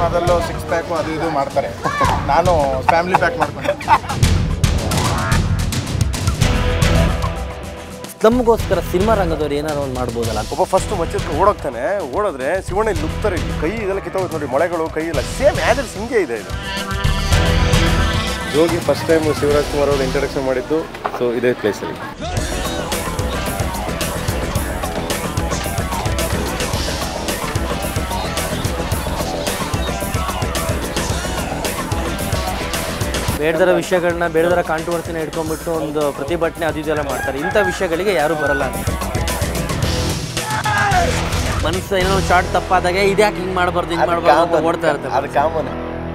ಅದರಲ್ಲೂ six pack ಅದು ಇದು ಮಾಡ್ತಾರೆ ನಾನು ಫ್ಯಾಮಿಲಿ ಪ್ಯಾಕ್ ಮಾಡ್ಕೊಂಡು ಸ್ಲಮ್ಗೋಸ್ಕರ ಸಿನಿಮಾ ರಂಗದವ್ರು ಏನಾರು ಒಂದು ಮಾಡ್ಬೋದಲ್ಲ ಒಬ್ಬ ಫಸ್ಟ್ ಮಚ್ಚದ ಓಡೋಗ್ತಾನೆ ಓಡಿದ್ರೆ ಶಿವಣ್ಣ ಇಲ್ಲಿ ನುಗ್ತಾರೆ ಇಲ್ಲಿ ಕೈ ಇದೆಲ್ಲ ಕಿತ್ತೋಗುತ್ತೆ ನೋಡಿ ಮೊಳೆಗಳು ಕೈ ಎಲ್ಲ ಸೇಮ್ ಆ್ಯಸ್ ಹಿಂಗೆ ಇದೆ ಇದು ಜೋಗಿ ಫಸ್ಟ್ ಟೈಮ್ ಶಿವರಾಜ್ ಕುಮಾರ್ ಅವರು ಇಂಟ್ರಡಕ್ಷನ್ ಮಾಡಿದ್ದು ಸೊ ಇದೇ ಪ್ಲೇಸಲ್ಲಿ ಬೇಡದರ ವಿಷಯಗಳನ್ನ ಬೇಡದರ ಕಾಂಟ್ರವರ್ಸಿನ ಇಟ್ಕೊಂಡ್ಬಿಟ್ಟು ಒಂದು ಪ್ರತಿಭಟನೆ ಅದು ಇದೆಲ್ಲ ಮಾಡ್ತಾರೆ ಇಂಥ ವಿಷಯಗಳಿಗೆ ಯಾರು ಬರಲ್ಲ ಅಂತ ಮನಸ್ಸು ಏನೋ ಶಾರ್ಟ್ ತಪ್ಪಾದಾಗ ಇದ್ಯಾಕೆ ಹಿಂಗೆ ಮಾಡಬಾರ್ದು ಹಿಂಗೆ ಮಾಡಬಾರ್ದು ಅಂತ ಓಡ್ತಾ ಇರ್ತಾರೆ ಅದು ಕಾಮನ್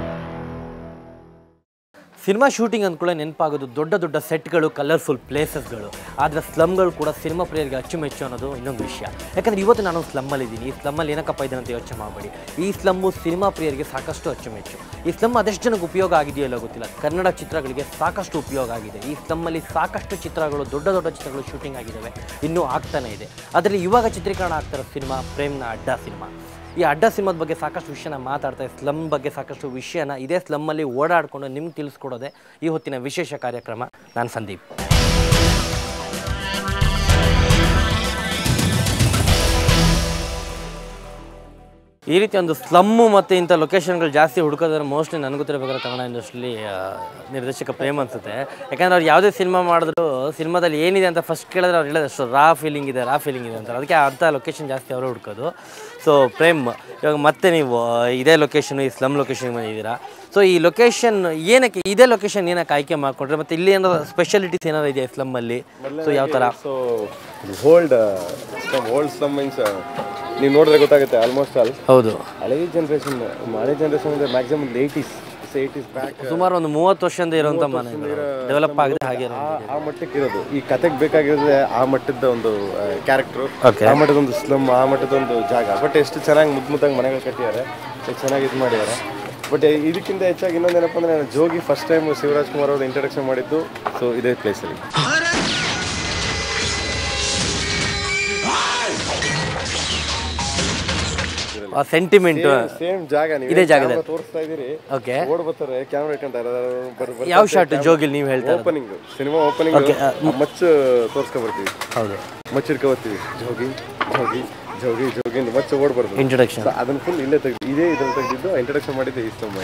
ಸಿನಿಮಾ ಶೂಟಿಂಗ್ ಅಂದ್ಕೊಳ್ಳೆ ನೆನಪಾಗೋದು ದೊಡ್ಡ ದೊಡ್ಡ ಸೆಟ್ಗಳು ಕಲರ್ಫುಲ್ ಪ್ಲೇಸಸ್ಗಳು ಆದರೆ ಸ್ಲಮ್ಗಳು ಕೂಡ ಸಿನಿಮಾ ಪ್ರಿಯರಿಗೆ ಅಚ್ಚುಮೆಚ್ಚು ಅನ್ನೋದು ಇನ್ನೊಂದು ವಿಷಯ ಯಾಕಂದರೆ ಇವತ್ತು ನಾನು ಸ್ಲಮ್ಮಲ್ಲಿ ಇದ್ದೀನಿ ಈ ಸ್ಲಮ್ಮಲ್ಲಿ ಏನಕ್ಕಪ್ಪ ಇದ್ದೀನಿ ಅಂತ ಯೋಚನೆ ಮಾಡಬೇಡಿ ಈ ಸ್ಲಮ್ಮು ಸಿನಿಮಾ ಪ್ರಿಯರಿಗೆ ಸಾಕಷ್ಟು ಅಚ್ಚುಮೆಚ್ಚು ಈ ಸ್ಲಮ್ ಅದೆಷ್ಟು ಜನಕ್ಕೆ ಉಪಯೋಗ ಆಗಿದೆಯೋ ಇಲ್ಲೋ ಗೊತ್ತಿಲ್ಲ ಕನ್ನಡ ಚಿತ್ರಗಳಿಗೆ ಸಾಕಷ್ಟು ಉಪಯೋಗ ಆಗಿದೆ ಈ ಸ್ಲಮ್ಮಲ್ಲಿ ಸಾಕಷ್ಟು ಚಿತ್ರಗಳು ದೊಡ್ಡ ದೊಡ್ಡ ಚಿತ್ರಗಳು ಶೂಟಿಂಗ್ ಆಗಿದ್ದಾವೆ ಇನ್ನೂ ಆಗ್ತಾನೆ ಇದೆ ಅದರಲ್ಲಿ ಇವಾಗ ಚಿತ್ರೀಕರಣ ಆಗ್ತಿರೋ ಸಿನಿಮಾ ಪ್ರೇಮ್ನ ಅಡ್ಡ ಸಿನಿಮಾ ಈ ಅಡ್ಡ ಸಿನಿಮಾದ ಬಗ್ಗೆ ಸಾಕಷ್ಟು ವಿಷಯನ ಮಾತಾಡ್ತಾ ಸ್ಲಮ್ ಬಗ್ಗೆ ಸಾಕಷ್ಟು ವಿಷಯನ ಇದೇ ಸ್ಲಮ್ಮಲ್ಲಿ ಓಡಾಡಿಕೊಂಡು ನಿಮ್ಗೆ ತಿಳಿಸ್ಕೊಡೋದೆ ಈ ಹೊತ್ತಿನ ವಿಶೇಷ ಕಾರ್ಯಕ್ರಮ ನಾನು ಸಂದೀಪ್ ಈ ರೀತಿ ಒಂದು ಸ್ಲಮ್ಮು ಮತ್ತು ಇಂಥ ಲೊಕೇಶನ್ಗಳು ಜಾಸ್ತಿ ಹುಡುಕೋದ್ರೆ ಮೋಸ್ಟ್ಲಿ ನನಗೆ ಗೊತ್ತಿರಬೇಕಾದ್ರೆ ಕನ್ನಡ ಇಂಡಸ್ಟ್ರಿಲಿ ನಿರ್ದೇಶಕ ಪ್ರೇಮ್ ಅನ್ಸುತ್ತೆ ಯಾಕಂದ್ರೆ ಅವ್ರು ಯಾವುದೇ ಸಿನಿಮಾ ಮಾಡಿದ್ರು ಸಿನಿಮಾದಲ್ಲಿ ಏನಿದೆ ಅಂತ ಫಸ್ಟ್ ಕೇಳಿದ್ರೆ ಅವ್ರು ಹೇಳೋದು ಅಷ್ಟು ರಾ ಫೀಲಿಂಗ್ ಇದೆ ರಾ ಫೀಲಿಂಗ್ ಇದೆ ಅಂತಾರೆ ಅದಕ್ಕೆ ಅಂಥ ಲೊಕೇಶನ್ ಜಾಸ್ತಿ ಅವರು ಹುಡ್ಕೋದು ಸೊ ಪ್ರೇಮ್ ಇವಾಗ ಮತ್ತೆ ನೀವು ಇದೇ ಲೊಕೇಶನ್ ಈ ಸ್ಲಮ್ ಲೊಕೇಶನ್ ಬಂದಿದ್ದೀರಾ ಸೊ ಈ ಲೊಕೇಶನ್ ಏನಕ್ಕೆ ಇದೇ ಲೊಕೇಶನ್ ಏನಕ್ಕೆ ಆಯ್ಕೆ ಮಾಡಿಕೊಂಡ್ರೆ ಮತ್ತು ಇಲ್ಲಿ ಏನಾದ್ರು ಸ್ಪೆಷಾಲಿಟೀಸ್ ಏನಾದ್ರು ಇದೆಯಾ ಸ್ಲಮ್ಮಲ್ಲಿ ಸೊ ಯಾವ ಥರ so old slum old slum means ನೀವು ನೋಡಿದ್ರೆ ಗೊತ್ತಾಗುತ್ತೆ ಆಲ್ಮೋಸ್ಟ್ ಆಲ್ ಹೌದು ಹಳೆ ಜನ್ರೇಷನ್ ಹಳೆ ಜನ್ರೇಷನ್ ಅಂದರೆ ಮ್ಯಾಕ್ಸಿಮಮ್ ಏಯ್ಟೀಸ್ ಏಯ್ಟೀಸ್ ಬ್ಯಾಕ್ ಸುಮಾರು ಒಂದು ಮೂವತ್ತು ವರ್ಷದಿಂದ ಇರುವಂಥ ಮನೆ ಡೆವಲಪ್ ಆಗಿದೆ ಹಾಗೆ ಇರೋದು. ಆ ಮಟ್ಟಕ್ಕೆ ಇರೋದು ಈ ಕತೆಗೆ ಬೇಕಾಗಿರೋದೇ ಆ ಮಟ್ಟದ ಒಂದು ಕ್ಯಾರೆಕ್ಟರ್ Okay. ಆ ಮಟ್ಟದ ಒಂದು ಸ್ಲಮ್ ಆ ಮಟ್ಟದ ಒಂದು ಜಾಗ ಬಟ್ ಎಷ್ಟು ಚೆನ್ನಾಗಿ ಮುದ್ದು ಮುದ್ದಾಗಿ ಮನೆಗಳು ಕಟ್ಟಿದ್ದಾರೆ ಎಷ್ಟು ಚೆನ್ನಾಗಿ ಇದು ಮಾಡಿದ್ದಾರೆ ಬಟ್ ಇದಕ್ಕಿಂತ ಹೆಚ್ಚಾಗಿ ಇನ್ನೊಂದೇನಪ್ಪ ಅಂದರೆ ನಾನು ಜೋಗಿ ಫಸ್ಟ್ ಟೈಮ್ ಶಿವರಾಜ್ ಕುಮಾರ್ ಅವರು ಇಂಟ್ರಡಕ್ಷನ್ ಮಾಡಿದ್ದು ಸೊ ಇದೇ ಪ್ಲೇಸಲ್ಲಿ ಆ ಸೆಂಟಿಮೆಂಟ್ ಸೇಮ್ ಜಾಗ ನೀವು ಇದೇ ಜಾಗದಲ್ಲಿ. camera ತೋರಿಸ್ತಾ ಇದೀರಿ ಓಕೆ ಓಡ್ ಬರ್ತಾರೆ ಕ್ಯಾಮ್ರಾ ಇಟ್ಕೊಂತಾರೆ ಯಾವ ಶಾಟ್ ಜೋಗಿಲ್ ನೀವು ಹೇಳ್ತಾ ಇರೋದು ಓಪನಿಂಗ್ ಸಿನಿಮಾ ಓಪನಿಂಗ್ ಮಚ್ಚ ತೋರ್ಸ್ಕೊ ಬರ್ತೀವಿ ಹೌದು ಮಚ್ಚ ಹಿಡ್ಕೊ ಬರ್ತೀವಿ ಜೋಗಿ ಜೋಗಿ ಜೋಗಿ ಜೋಗಿ ಅಂತ ಮಚ್ಚ ಓಡ್ ಬರ್ತದೆ ಇಂಟ್ರೊಡಕ್ಷನ್ So ಅದನ್ನ ಫುಲ್ ಇಲ್ಲೇ ತೆಗ್ದು ಇದೇ ಇದ್ರಲ್ಲಿ ತೆಗೆದಿದ್ದು ಇಂಟ್ರಡಕ್ಷನ್ ಮಾಡಿದ್ದೆ ಈ ಸಿನಿಮಾ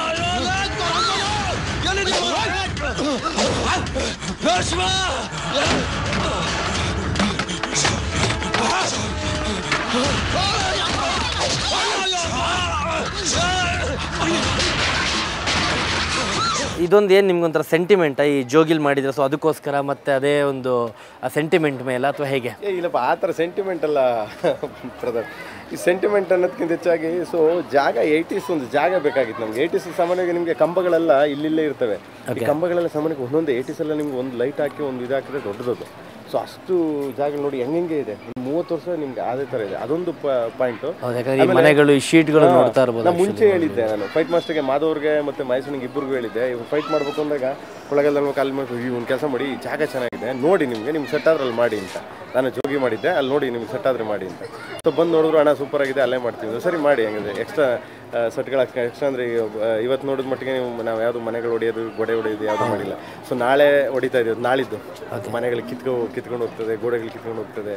ಇದೊಂದು ಏನು ನಿಮ್ಗೊಂಥರ ಸೆಂಟಿಮೆಂಟ್ ಈ ಜೋಗಿಲ್ ಮಾಡಿದ್ರೆ ಸೊ ಅದಕ್ಕೋಸ್ಕರ ಮತ್ತೆ ಅದೇ ಒಂದು ಸೆಂಟಿಮೆಂಟ್ ಮೇಲೆ ಅಥವಾ ಹೇಗೆ ಏ ಇಲ್ಲಪ್ಪ ಆ ಥರ ಸೆಂಟಿಮೆಂಟ್ ಅಲ್ಲ ಬ್ರದರ್ ಈ ಸೆಂಟಿಮೆಂಟ್ ಅನ್ನೋದಕ್ಕಿಂತ ಹೆಚ್ಚಾಗಿ ಸೊ ಜಾಗ ಏಯ್ಟೀಸ್ ಒಂದು ಜಾಗ ಬೇಕಾಗಿತ್ತು ನಮ್ಗೆ ಏಯ್ಟೀಸ್ ಸಾಮಾನ್ಯವಾಗಿ ನಿಮಗೆ ಕಂಬಗಳೆಲ್ಲ ಇಲ್ಲಿಲ್ಲೇ ಇರ್ತವೆ ಈ ಕಂಬಗಳೆಲ್ಲ ಸಾಮಾನ್ಯಕ್ಕೆ ಒಂದೊಂದು ಏಯ್ಟೀಸ್ ಎಲ್ಲ ನಿಮ್ಗೆ ಒಂದು ಲೈಟ್ ಹಾಕಿ ಒಂದು ಇದು ಹಾಕಿದ್ರೆ ದೊಡ್ಡದದು ಸೊ ಅಷ್ಟು ಜಾಗ ನೋಡಿ ಹೆಂಗೆ ಇದೆ ಒಂದು ಮೂವತ್ತು ವರ್ಷ ನಿಮ್ಗೆ ಅದೇ ಥರ ಇದೆ ಅದೊಂದು ಪಾಯಿಂಟು ಹೌದು ಯಾಕಂದ್ರೆ ಈ ಮನೆಗಳು ಈ ಶೀಟ್ಗಳು ನೋಡ್ತಾ ಇರ್ಬೋದು ನಾನು ಮುಂಚೆ ಹೇಳಿದ್ದೆ ನಾನು ಫೈಟ್ ಮಾಸ್ಟರ್ಗೆ ಮಾಧವ್ರಿಗೆ ಮತ್ತೆ ಮೈಸೂರಿಗೆ ಇಬ್ಬರಿಗೂ ಹೇಳಿದ್ದೆ ಇವ್ರು ಫೈಟ್ ಮಾಡ್ಬೇಕು ಅಂದಾಗ ಒಳಗೆಲ್ಲ ನಾವು ಕಾಲ್ ಮಾಡಿ ಈ ಒಂದು ಕೆಲಸ ಮಾಡಿ ಈ ಜಾಗ ಚೆನ್ನಾಗಿದೆ ನೋಡಿ ನಿಮಗೆ ನಿಮ್ಗೆ ಸೆಟ್ ಆದ್ರೆ ಅಲ್ಲಿ ಮಾಡಿ ಅಂತ ನಾನು ಜೋಗಿ ಮಾಡಿದ್ದೆ ಅಲ್ಲಿ ನೋಡಿ ನಿಮ್ಗೆ ಸೆಟ್ ಆದ್ರೆ ಮಾಡಿ ಅಂತ ಸೊ ಬಂದು ನೋಡಿದ್ರು ಹಣ ಸೂಪರ್ ಆಗಿದೆ ಅಲ್ಲೇ ಮಾಡ್ತೀವಿ ಸರಿ ಮಾಡಿ ಹಂಗಿದೆ ಎಕ್ಸ್ಟ್ರಾ ಸೆಟ್ಗಳು ಹಾಕ್ಸ್ಕೊಂಡು ಎಕ್ಸ್ಟ್ರಾ ಅಂದರೆ ಇವತ್ತು ನೋಡಿದ ಮಟ್ಟಿಗೆ ನೀವು ನಾವು ಯಾವುದು ಮನೆಗಳು ಹೊಡೆಯೋದು ಗೋಡೆ ಹೊಡೆಯೋದು ಯಾವುದು ಮಾಡಿಲ್ಲ ಸೊ ನಾಳೆ ಹೊಡಿತಾ ಇದ್ದೀವಿ ನಾಳಿದ್ದು ಮನೆಗಳು ಕಿತ್ಕೊ ಕಿತ್ಕೊಂಡು ಹೋಗ್ತದೆ ಗೋಡೆಗಳು ಕಿತ್ಕೊಂಡು ಹೋಗ್ತದೆ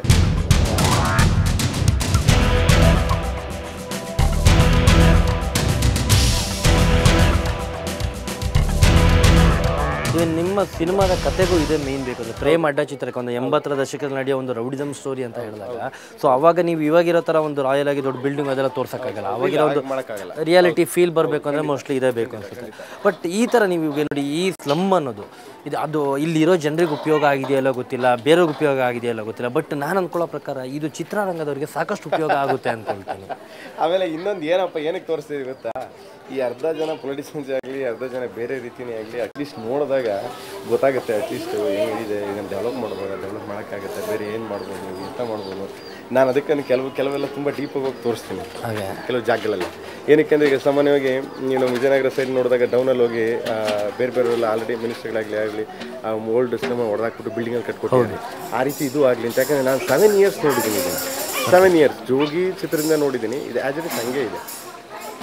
ಇದು ನಿಮ್ಮ ಸಿನಿಮಾದ ಕತೆಗೂ ಇದೇ ಮೇನ್ ಬೇಕು ಅಂದ್ರೆ ಪ್ರೇಮ್ ಅಡ್ಡ ಚಿತ್ರಕ್ಕೆ ಒಂದು ಎಂಬತ್ತರ ದಶಕದಲ್ಲಿ ನಡೆಯೋ ಒಂದು ರೌಡಿಸಮ್ ಸ್ಟೋರಿ ಅಂತ ಹೇಳಿದಾಗ ಸೊ ಅವಾಗ ನೀವು ಇವಾಗಿರೋ ಥರ ಒಂದು ರಾಯಲ್ ಆಗಿ ದೊಡ್ಡ ಬಿಲ್ಡಿಂಗ್ ಅದೆಲ್ಲ ತೋರ್ಸೋಕ್ಕಾಗಲ್ಲ ಅವಾಗಿರೋ ಒಂದು ಮಾಡೋಕ್ಕಾಗಲ್ಲ ರಿಯಾಲಿಟಿ ಫೀಲ್ ಬರಬೇಕು ಅಂದರೆ ಮೋಸ್ಟ್ಲಿ ಇದೇ ಬೇಕು ಅನ್ಸುತ್ತೆ ಬಟ್ ಈ ಥರ ನೀವು ಇವಾಗ ನೋಡಿ ಈ ಸ್ಲಮ್ ಅನ್ನೋದು ಇದು ಅದು ಇಲ್ಲಿರೋ ಜನರಿಗೆ ಉಪಯೋಗ ಆಗಿದೆಯಲ್ಲೋ ಗೊತ್ತಿಲ್ಲ ಬೇರೆಯವ್ರಿಗೆ ಉಪಯೋಗ ಆಗಿದೆಯಲ್ಲೋ ಗೊತ್ತಿಲ್ಲ ಬಟ್ ನಾನು ಅನ್ಕೊಳ್ಳೋ ಪ್ರಕಾರ ಇದು ಚಿತ್ರರಂಗದವರಿಗೆ ಸಾಕಷ್ಟು ಉಪಯೋಗ ಆಗುತ್ತೆ ಅನ್ಕೊಳ್ತೀನಿ ಆಮೇಲೆ ಇನ್ನೊಂದು ಏನಪ್ಪ ಏನಕ್ಕೆ ತೋರಿಸ್ತೀವಿ ಗೊತ್ತಾ ಈ ಅರ್ಧ ಜನ ಪೊಲಿಟಿಷಿಯನ್ಸ್ ಆಗಲಿ ಅರ್ಧ ಜನ ಬೇರೆ ರೀತಿನೇ ಆಗಲಿ ಅಟ್ಲೀಸ್ಟ್ ನೋಡಿದಾಗ ಗೊತ್ತಾಗುತ್ತೆ ಅಟ್ಲೀಸ್ಟ್ ಹೆಂಗಿದೆ ಇದನ್ನು ಡೆವಲಪ್ ಮಾಡ್ಬೋದು ಡೆವಲಪ್ ಮಾಡೋಕ್ಕಾಗುತ್ತೆ ಬೇರೆ ಏನು ಮಾಡ್ಬೋದು ಎಂತ ಮಾಡ್ಬೋದು ನಾನು ಅದಕ್ಕೆ ಕೆಲವು ಕೆಲವೆಲ್ಲ ತುಂಬ ಡೀಪಾಗಿ ಹೋಗಿ ತೋರಿಸ್ತೀನಿ ಹಾಗೆ ಕೆಲವು ಜಾಗಗಳಲ್ಲಿ ಏನಕ್ಕೆ ಅಂದರೆ ಈಗ ಸಾಮಾನ್ಯವಾಗಿ ನೀನು ವಿಜಯನಗರ ಸೈಡ್ ನೋಡಿದಾಗ ಡೌನಲ್ಲಿ ಹೋಗಿ ಆ, ಬೇರೆ ಬೇರೆಲ್ಲ ಆಲ್ರೆಡಿ ಮಿನಿಸ್ಟರ್ಗಳಾಗಲಿ ಆಗಲಿ ಓಲ್ಡ್ ಸಿನಿಮಾ ಹೊಡೆದಾಕ್ಬಿಟ್ಟು ಬಿಲ್ಡಿಂಗಲ್ಲಿ ಕಟ್ಕೊಟ್ಟಿದ್ದೀನಿ ಆ ರೀತಿ ಇದು ಆಗಲಿ ಅಂತ ಯಾಕಂದರೆ ನಾನು ಸೆವೆನ್ ಇಯರ್ಸ್ ನೋಡಿದ್ದೀನಿ ಇದನ್ನು ಸೆವೆನ್ ಇಯರ್ಸ್ ಜೋಗಿ ಚಿತ್ರದಿಂದ ನೋಡಿದ್ದೀನಿ ಇದು ಆ್ಯಸ್ ಇಟ್ ಇಸ್ ಹಂಗೆ ಇದೆ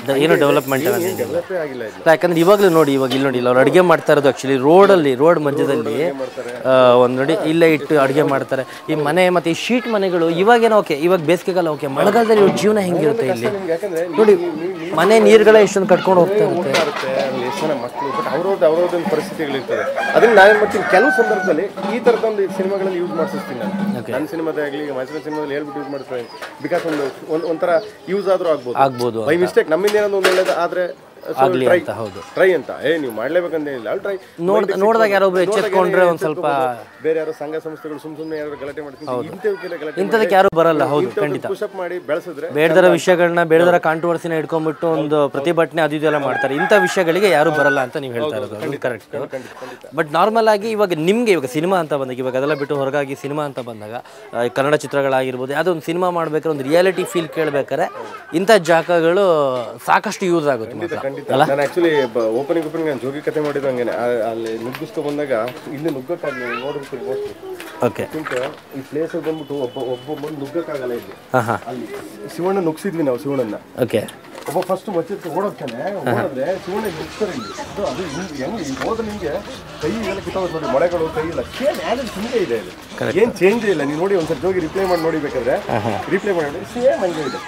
ಏನು ಡೆವಲಪ್ಮೆಂಟ್ ಡೆವಲಪೇ ಆಗಿಲ್ಲ ಇದು ಯಾಕಂದ್ರೆ ಇವಾಗಲೂ ನೋಡಿ ಇವಾಗ ಇಲ್ಲಿ ನೋಡಿ ಇಲ್ಲಿ ಅವ್ರು ಅಡುಗೆ ಮಾಡ್ತಾ ಇರೋದು ಆ್ಯಕ್ಚುಲಿ ರೋಡಲ್ಲಿ ರೋಡ್ ಮಧ್ಯದಲ್ಲಿ ಒಂದು ನೋಡಿ ಇಲ್ಲೇ ಇಟ್ಟು ಅಡುಗೆ ಮಾಡ್ತಾರೆ ಈ ಮನೆ ಮತ್ತು ಈ ಶೀಟ್ ಮನೆಗಳು ಇವಾಗೇನೋ ಓಕೆ ಇವಾಗ ಬೇಸಿಗೆಗಾಲ ಓಕೆ ಮಳೆಗಾಲದಲ್ಲಿ ಇವ್ರ ಜೀವನ ಹೆಂಗಿರುತ್ತೆ ಇಲ್ಲಿ ನಿಮ್ಗೆ ಯಾಕಂದ್ರೆ ನೋಡಿ ಮನೆ ನೀರುಗಳೇ ಇಷ್ಟೊಂದು ಕಟ್ಕೊಂಡು ಹೋಗ್ತಾ ಇರುತ್ತೆ ಇರುತ್ತೆ ಅಲ್ಲಿ ಎಷ್ಟು ಜನ ಮಕ್ಕಳು ಬಟ್ ಅವ್ರವ್ರದ್ದು ಅವ್ರವ್ರದ್ದು ಪರಿಸ್ಥಿತಿಗಳಿರ್ತದೆ ಅದನ್ನ ನಾನೇನು ಮಾಡ್ತೀನಿ ಕೆಲವು ಸಂದರ್ಭದಲ್ಲಿ ಈ ಥರದೊಂದು ಸಿನಿಮಾಗಳಲ್ಲಿ ಯೂಸ್ ಮಾಡಿಸ್ತೀನಿ ನಾನು ನನ್ನ ಸಿನಿಮಾದೇ ಆಗಲಿ ಈಗ ಮೈಸೂರು ಸಿನಿಮಾದಲ್ಲಿ ಹೇಳ್ಬಿಟ್ಟು ಯೂಸ್ ಮಾಡ್ತಾರೆ ಬಿಕಾಸ್ ಒಂದು ಒಂದು ಒಂಥರ ಯೂಸ್ ಆದರೂ ಆಗ್ಬೋದು ಆಗ್ಬೋದು ಬೈ ಮಿಸ್ಟೇಕ್ ನಮ್ಮಿಂದ ಏನೋ ಒಂದು ಒಳ್ಳೇದು ಆದರೆ ಆಗ್ಲಿ ಟ್ರೈ ಅಂತ ಹೌದು ಟ್ರೈ ಅಂತ ಏ ನೀವು ಮಾಡ್ಲೇಬೇಕಂತೇನಿಲ್ಲ ಅಲ್ಲಿ ಟ್ರೈ ನೋಡ್ ನೋಡಿದಾಗ ಯಾರೋ ಒಬ್ರು ಎಚ್ಚೆತ್ಕೊಂಡ್ರೆ ಒಂದು ಸ್ವಲ್ಪ ಬೇರೆ ಯಾರೋ ಸಂಘ ಸಂಸ್ಥೆಗಳು ಸುಮ್ ಸುಮ್ಮನೆ ಯಾರು ಗಲಾಟೆ ಮಾಡ್ತೀನಿ ಇಂಥವಕ್ಕೆಲ್ಲ ಗಲಾಟೆ ಇಂಥದಕ್ಕೆ ಯಾರು ಬರಲ್ಲ ಹೌದು ಖಂಡಿತ ಪುಷಪ್ ಮಾಡಿ ಬೆಳೆಸಿದ್ರೆ ಬೇಡದರ ವಿಷಯಗಳನ್ನ ಬೇಡದರ ಕಾಂಟ್ರವರ್ಸಿನ ಇಟ್ಕೊಂಡ್ಬಿಟ್ಟು ಒಂದು ಪ್ರತಿಭಟನೆ ಅದು ಇದೆಲ್ಲ ಮಾಡ್ತಾರೆ ಇಂಥ ವಿಷಯಗಳಿಗೆ ಯಾರು ಬರಲ್ಲ ಅಂತ ನೀವು ಹೇಳ್ತಾ ಇರೋದು ಅದು ಕರೆಕ್ಟ್ ಬಟ್ ನಾರ್ಮಲ್ ಆಗಿ ಇವಾಗ ನಿಮಗೆ ಇವಾಗ ಸಿನಿಮಾ ಅಂತ ಬಂದಾಗ ಇವಾಗ ಅದೆಲ್ಲ ಬಿಟ್ಟು ಹೊರಗಾಗಿ ಸಿನಿಮಾ ಅಂತ ಬಂದಾಗ ಆ, ಈ ಕನ್ನಡ ಚಿತ್ರಗಳಾಗಿರ್ಬೋದು ಯಾವುದೋ ಒಂದು ಸಿನಿಮಾ ಮಾಡ್ಬೇಕಾದ್ರೆ ಒಂದು ರಿಯಾಲಿಟಿ ಫೀಲ್ ಕೇಳ್ಬೇಕಾದ್ರೆ ಇಂಥ ಜಾಗಗಳು ಸಾಕಷ್ಟು ಯೂಸ್ ಆಗುತ್ತೆ ಮಾತ್ರ ಖಂಡಿತ ನಾನು ಆಕ್ಚುಲಿ ಓಪನಿಂಗ್ ಓಪನಿಂಗ್ ನಾನು ಜೋಗಿ ಕತೆ ಮಾಡಿದ್ದು ಹಂಗೇನೆ ಆ- ಅಲ್ಲಿ ನುಗ್ಗಿಸ್ಕೊ ಬಂದಾಗ ಇಲ್ಲಿ ನುಗ್ಗಕ್ಕಾಗಲಿ ನೋಡ್ಬಿಟ್ಟು ಮೋಸ್ಟ್ಲಿ ಓಕೆ ಈ ಪ್ಲೇಸ್ ಬಂದ್ಬಿಟ್ಟು ಒಬ್ಬ ಒಬ್ಬ ಬಂದು ನುಗ್ಗಕ್ಕಾಗಲ್ಲ ಇಲ್ಲಿ ಹಾಂ ಹಾಂ ಅಲ್ಲಿ ಶಿವಣ್ಣ ನುಗ್ಸಿದ್ವಿ ನಾವು ಶಿವಣ್ಣನ ಓಕೆ ಒಬ್ಬ ಫಸ್ಟ್ ಮಚ್ಚಿತ್ತು ಓಡೋಗ್ತಾನೆ ಓಡಿದ್ರೆ ಶಿವಣ್ಣ ನುಗ್ತಾರೆ ಇಲ್ಲಿ ಅದು ಅದು ಹಿಂಗ್ ಹೆಂಗ್ ಈಗ ಹೋದ್ರೆ ನಿಮಗೆ ಕೈ ಎಲ್ಲ ಕಿತ್ತೋಗುತ್ತೆ ನೋಡಿ ಮೊಳೆಗಳು ಕೈ ಇಲ್ಲ ಸೇಮ್ ಆ್ಯಸ್ ಹಿಂಗೆ ಇದೆ ಅದು ಏನು ಚೇಂಜ್ ಇಲ್ಲ ನೀವು ನೋಡಿ ಒಂದ್ಸರಿ ಹೋಗಿ ರಿಪ್ಲೈ ಮಾಡಿ ನೋಡಿ ಬೇಕಾದ್ರೆ ರಿಪ್ಲೈ ಮಾಡಿ ಸೇಮ್ ಹಂಗೆ ಇದೆ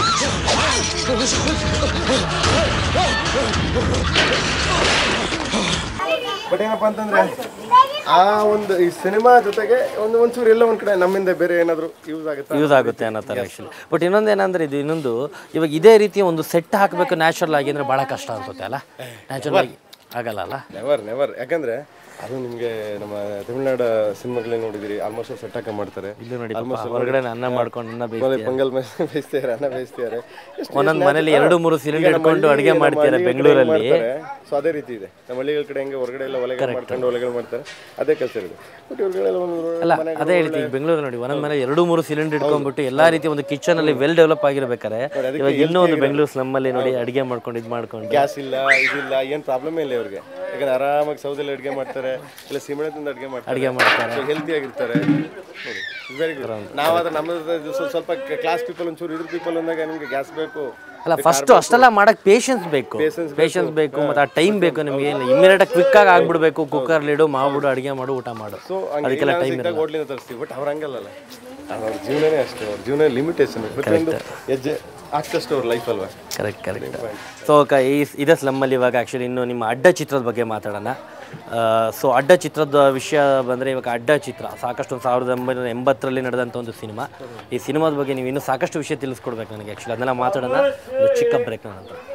ಬಟ್ ಏನಪ್ಪಾ ಅಂತಂದ್ರೆ ಆ ಒಂದು ಈ ಸಿನಿಮಾ ಜೊತೆಗೆ ಒಂದು ಒಂಚೂರು ಎಲ್ಲ ಒಂದ್ ಕಡೆ ನಮ್ಮಿಂದ ಬೇರೆ ಏನಾದ್ರು ಯೂಸ್ ಆಗುತ್ತಾ ಯೂಸ್ ಆಗುತ್ತೆ ಅನ್ನೋ ಥರ ಆ್ಯಕ್ಚುಲಿ ಬಟ್ ಇನ್ನೊಂದು ಏನಂದ್ರೆ ಇದು ಇನ್ನೊಂದು ಇವಾಗ ಇದೇ ರೀತಿಯ ಒಂದು ಸೆಟ್ ಹಾಕಬೇಕು ನ್ಯಾಚುರಲ್ ಆಗಿ ಅಂದರೆ ಭಾಳ ಕಷ್ಟ ಅನ್ಸುತ್ತೆ ಅಲ್ಲ ನ್ಯಾಚುರಲ್ ಆಗಿ ಆಗಲ್ಲ ಅಲ್ಲ ನೆವರ್ ನೆವರ್ ಯಾಕಂದ್ರೆ ಅದು ನಿಮಗೆ ನಮ್ಮ ತಮಿಳ್ನಾಡು ಸಿನಿಮಾಗಳೇ ನೋಡಿದಿರಿ ಆಲ್ಮೋಸ್ಟ್ ಸೆಟ್ ಹಾಕ ಮಾಡ್ತಾರೆ ಇದು ನೋಡಿ ಪಾಪ ಹೊರಗಡೆ ಅನ್ನ ಮಾಡ್ಕೊಂಡು ಅನ್ನ ಬೇಯಿಸಿ ಆಮೇಲೆ ಪೊಂಗಲ್ ಮ- ಬೇಯಿಸ್ತಾರೆ ಅನ್ನ ಬೇಯಿಸ್ತಾರೆ ಒಂದೊಂದು ಮನೇಲಿ ಎರಡು ಮೂರು ಸಿಲಿಂಡರ್ ಇಟ್ಕೊಂಡು ಅಡುಗೆ ಮಾಡ್ತಾರೆ ಬೆಂಗಳೂರಲ್ಲಿ ಸೊ ಅದೇ ರೀತಿ ಇದೆ ನಮ್ಮ ಹಳ್ಳಿಗಳ ಕಡೆ ಹೆಂಗೆ ಹೊರಗಡೆ ಎಲ್ಲ ಒಲೆಗಳು ಮಾಡ್ಕೊಂಡು ಒಲೆಗಳು ಮಾಡ್ತಾರೆ ಅದೇ ಕೆಲಸ ಇರೋದು ಬಟ್ ಇವ್ರುಗಳೆಲ್ಲ ಒಂದು ಅಲ್ಲ ಅದೇ ಹೇಳ್ತೀವಿ ಈಗ ಬೆಂಗಳೂರು ನೋಡಿ ಒಂದೊಂದು ಮನೆ ಎರಡು ಮೂರು ಸಿಲಿಂಡರ್ ಇಟ್ಕೊಂಡ್ಬಿಟ್ಟು ಎಲ್ಲಾ ರೀತಿ ಒಂದು ಕಿಚನ್ ಅಲ್ಲಿ ವೆಲ್ ಡೆವಲಪ್ ಆಗಿರ್ಬೇಕಾರೆ ಇವಾಗ ಇನ್ನೂ ಒಂದು ಬೆಂಗಳೂರು ಸ್ಲಮ್ಮಲ್ಲಿ ನೋಡಿ ಅಡುಗೆ ಮಾಡ್ಕೊಂಡು ಇದು ಮಾಡ್ಕೊಂಡು ಗ್ಯಾಸ್ ಇಲ್ಲ ಇದಿಲ್ಲ ಏನು ಪ್ರಾಬ್ಲಮ್ ಇಲ್ಲ ಇವ್ರಿಗೆ ಯಾಕಂದ್ರೆ ಆರಾಮಾಗಿ ಸೌದೆಲ್ಲ ಅಡುಗೆ ಮಾಡ್ತಾರೆ ಇಲ್ಲ ಸಿಮೆಂಟಿಂದ ಅಡುಗೆ ಮಾಡ್ತಾರೆ ಅಡುಗೆ ಮಾಡ್ತಾರೆ ಹೆಲ್ತಿ ಆಗಿರ್ತಾರೆ ವೆರಿ ಗುಡ್ ನಾವಾದ್ರೆ ನಮ್ಮದು ಸ್ವಲ್ಪ ಸ್ವಲ್ಪ ಕ್ಲಾಸ್ ಪೀಪಲ್ ಒಂಚೂರು ಇದ್ರ ಪೀಪಲ್ ಅಂದಾಗ ನಿಮಗೆ ಗ್ಯಾಸ್ ಬೇಕು ಅಲ್ಲ ಫಸ್ಟ್ ಅಷ್ಟೆಲ್ಲ ಮಾಡಕ್ ಪೇಷನ್ಸ್ ಬೇಕು ಪೇಷನ್ಸ್ ಬೇಕು ಮತ್ತೆ ಆ ಟೈಮ್ ಬೇಕು ನಿಮಗೆ ಇಮಿಡಿಯೇಟ್ ಕ್ವಿಕ್ ಆಗಿ ಆಗ್ಬಿಡ್ಬೇಕು ಕುಕ್ಕರ್ ಇಡು ಮಾಡ್ಬಿಡು ಅಡುಗೆ ಮಾಡು ಊಟ ಮಾಡು ಸೊ ಅದಕ್ಕೆಲ್ಲ ಟೈಮ್ ಹೋಟ್ಲಿಂದ ತರಿಸ್ತೀವಿ ಬಟ್ ಅವ್ರು ಹಂಗಲ್ಲ ಅವ್ರ ಜೀವನನೇ ಅಷ್ಟೇ ಅವ್ರ ಜೀವನ ಲಿಮಿಟೇಷನ್ ಪ್ರತಿಯೊಂದು ಹೆಜ್ಜೆ ಆಗ್ತಷ್ಟು ಅವ್ರ ಲೈಫ್ ಅಲ್ವಾ ಕರೆಕ್ಟ್ ಕರೆಕ್ಟ್ ಸೊ ಈ ಇದೇ ಸ್ಲಮ್ಮಲ್ಲಿ ಇವಾಗ ಆ್ಯಕ್ಚುಲಿ ಇನ್ನು ನಿಮ್ಮ ಅಡ್ಡ ಚಿತ್ರದ ಬಗ್ಗೆ ಮಾತಾಡೋಣ ಸೊ ಅಡ್ಡ ಚಿತ್ರದ ವಿಷಯ ಬಂದರೆ ಇವಾಗ ಅಡ್ಡ ಚಿತ್ರ ಸಾಕಷ್ಟು ಒಂದು ಸಾವಿರದ ಒಂಬೈನೂರ ಎಂಬತ್ತರಲ್ಲಿ ನಡೆದಂಥ ಒಂದು ಸಿನಿಮಾ ಈ ಸಿನಿಮಾದ ಬಗ್ಗೆ ನೀವು ಇನ್ನೂ ಸಾಕಷ್ಟು ವಿಷಯ ತಿಳಿಸ್ಕೊಡ್ಬೇಕು ನನಗೆ ಆ್ಯಕ್ಚುಲಿ ಅದನ್ನೆಲ್ಲ ಮಾತಾಡೋಣ ಒಂದು ಚಿಕ್ಕ ಬ್ರೇಕ್ ನಂತರ